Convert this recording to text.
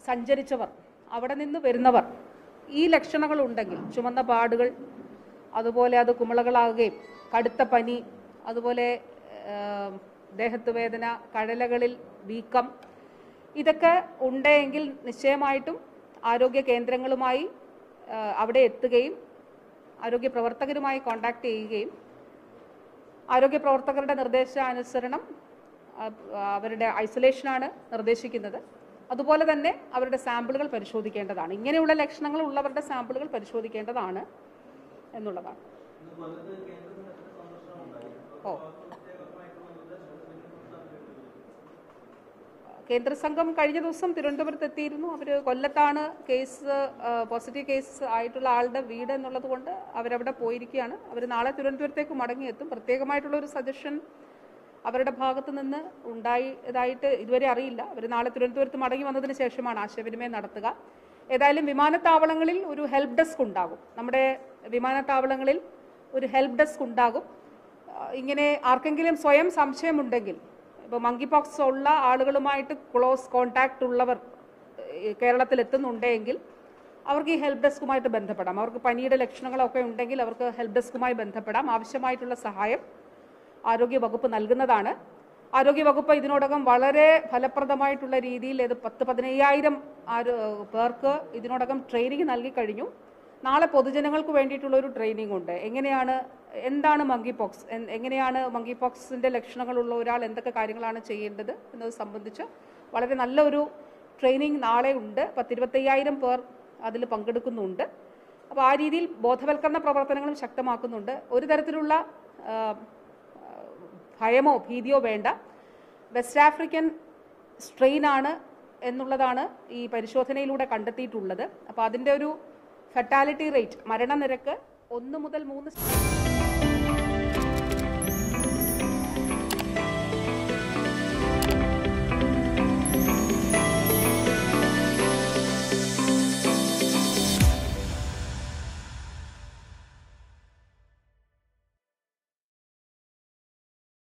സഞ്ചരിച്ചവർ അവിടെ നിന്ന് വരുന്നവർ ഈ ലക്ഷണങ്ങൾ ഉണ്ടെങ്കിൽ ചുമന്ന പാടുകൾ അതുപോലെ അത് കുമിളകളാകുകയും കടുത്ത പനി അതുപോലെ ഏം, ദേഹത്ത് വേദന കഴലകളിൽ വീക്കം ഇതൊക്കെ ഉണ്ടെങ്കിൽ നിശ്ചയമായിട്ടും ആരോഗ്യ കേന്ദ്രങ്ങളുമായി ആ, അവിടെ എത്തുകയും ആരോഗ്യ പ്രവർത്തകരുമായി കോണ്ടാക്ട് ചെയ്യുകയും ആരോഗ്യ പ്രവർത്തകരുടെ നിർദ്ദേശാനുസരണം ആ, അവരുടെ ഐസൊലേഷനാണ് നിർദ്ദേശിക്കുന്നത് അതുപോലെ തന്നെ അവരുടെ സാമ്പിളുകൾ പരിശോധിക്കേണ്ടതാണ് ഇങ്ങനെയുള്ള ലക്ഷണങ്ങൾ ഉള്ളവരുടെ സാമ്പിളുകൾ പരിശോധിക്കേണ്ടതാണ് എന്നുള്ളതാണ് ഓ കേന്ദ്ര സംഘം കഴിഞ്ഞ ദിവസം തിരുവനന്തപുരത്ത് എത്തിയിരുന്നു അവർ കൊല്ലത്താണ് കേസ് പോസിറ്റീവ് കേസ് ആയിട്ടുള്ള ആളുടെ വീട് എന്നുള്ളത് കൊണ്ട് അവരവിടെ പോയിരിക്കുകയാണ് അവർ നാളെ തിരുവനന്തപുരത്തേക്ക് മടങ്ങിയെത്തും പ്രത്യേകമായിട്ടുള്ള ഒരു സജഷൻ അവരുടെ ഭാഗത്ത് നിന്ന് ഉണ്ടായതായിട്ട് ഇതുവരെ അറിയില്ല അവർ നാളെ തിരുവനന്തപുരത്ത് മടങ്ങി വന്നതിന് ശേഷമാണ് ആശയവിനിമയം നടത്തുക ഏതായാലും വിമാനത്താവളങ്ങളിൽ ഒരു ഹെൽപ്പ് ഡെസ്ക് ഉണ്ടാകും നമ്മുടെ വിമാനത്താവളങ്ങളിൽ ഒരു ഹെൽപ്പ് ഡെസ്ക് ഉണ്ടാകും ആ, ഇങ്ങനെ ആർക്കെങ്കിലും സ്വയം സംശയമുണ്ടെങ്കിൽ ഇപ്പോൾ മങ്കി പോക്സ് ഉള്ള ആളുകളുമായിട്ട് ക്ലോസ് കോണ്ടാക്ട് ഉള്ളവർ ഏഹ്, കേരളത്തിൽ എത്തുന്നുണ്ടെങ്കിൽ അവർക്ക് ഈ ഹെൽപ്പ് ഡെസ്കുമായിട്ട് ബന്ധപ്പെടാം അവർക്ക് പനിയുടെ ലക്ഷണങ്ങളൊക്കെ ഉണ്ടെങ്കിൽ അവർക്ക് ഹെൽപ്പ് ഡെസ്കുമായി ബന്ധപ്പെടാം ആവശ്യമായിട്ടുള്ള സഹായം ആരോഗ്യ വകുപ്പ് നൽകുന്നതാണ് ആരോഗ്യ വകുപ്പ് ഇതിനോടകം വളരെ ഫലപ്രദമായിട്ടുള്ള രീതിയിൽ ഇത് പത്ത് പതിനയ്യായിരം ആരോ പേർക്ക് ഇതിനോടകം ട്രെയിനിങ് നൽകി കഴിഞ്ഞു നാളെ പൊതുജനങ്ങൾക്ക് വേണ്ടിയിട്ടുള്ള ഒരു ട്രെയിനിങ് ഉണ്ട് എങ്ങനെയാണ് എന്താണ് മങ്കി പോക്സ് എങ്ങനെയാണ് മങ്കി പോക്സിന്റെ ലക്ഷണങ്ങളുള്ള ഒരാൾ എന്തൊക്കെ കാര്യങ്ങളാണ് ചെയ്യേണ്ടത് എന്നത് സംബന്ധിച്ച് വളരെ നല്ലൊരു ട്രെയിനിങ് നാളെ ഉണ്ട് പത്തിരുപത്തയ്യായിരം പേർ അതിൽ പങ്കെടുക്കുന്നുണ്ട് അപ്പോൾ ആ രീതിയിൽ ബോധവൽക്കരണ പ്രവർത്തനങ്ങളും ശക്തമാക്കുന്നുണ്ട് ഒരു തരത്തിലുള്ള ആ, ഭയമോ ഭീതിയോ വേണ്ട വെസ്റ്റ് ആഫ്രിക്കൻ സ്ട്രെയിൻ ആണ് എന്നുള്ളതാണ് ഈ പരിശോധനയിലൂടെ കണ്ടെത്തിയിട്ടുള്ളത് അപ്പോൾ അതിൻ്റെ ഒരു ഫെറ്റാലിറ്റി റേറ്റ് മരണനിരക്ക് ഒന്ന് മുതൽ മൂന്ന്